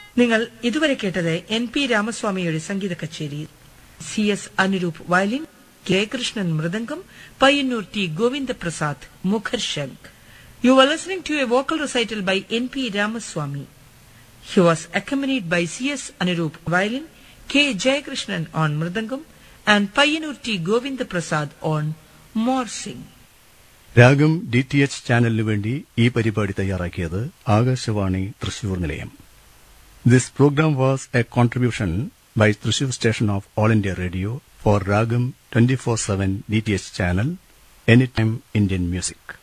നിങ്ങൾ ഇതുവരെ കേട്ടത് എൻ പി രാമസ്വാമിയുടെ സംഗീത കച്ചേരി C S Anuroop violin K Krishnan mridangam Payyanur T Govindaprasad മുഖർശങ്ക് you are listening to a vocal recital by N P Ramaswamy He was accompanied by C.S. Anirudh violin, K. Jayakrishnan on mridangam, and Payanur T. Govinda Prasad on morsing. Ragam D T H ചാനലിനു വേണ്ടി ഈ പരിപാടി തയ്യാറാക്കിയത് ആകാശവാണി തൃശൂർ നിലയം this programme was a contribution by Thrissur station of All India Radio for Ragam twenty four seven D T H channel any time Indian music